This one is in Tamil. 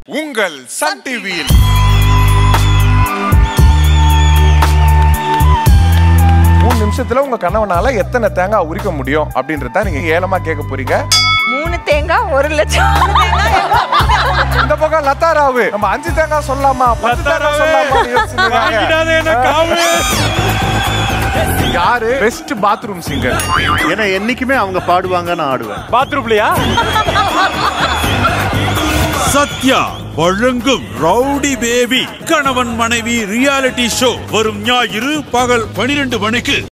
உங்கள் சன் டிவியில் மூணு நிமிஷத்துல உங்க கணவனால எத்தனை தேங்காய் உரிக்க முடியும் அப்படின்றத நீங்க ஏலமா கேட்க போறீங்க மூணு தேங்காய் ஒரு லட்சம் இந்த பக்கம் லதா ராவு நம்ம அஞ்சு தேங்காய் சொல்லலாமா பத்து தேங்காய் சொல்லலாமா யாரு பெஸ்ட் பாத்ரூம் சிங்கர் ஏன்னா என்னைக்குமே அவங்க பாடுவாங்க நான் ஆடுவேன் பாத்ரூம்லயா சத்யா வழங்கும் ரவுடி பேபி கணவன் மனைவி ரியாலிட்டி ஷோ வரும் ஞாயிறு பகல் பனிரெண்டு மணிக்கு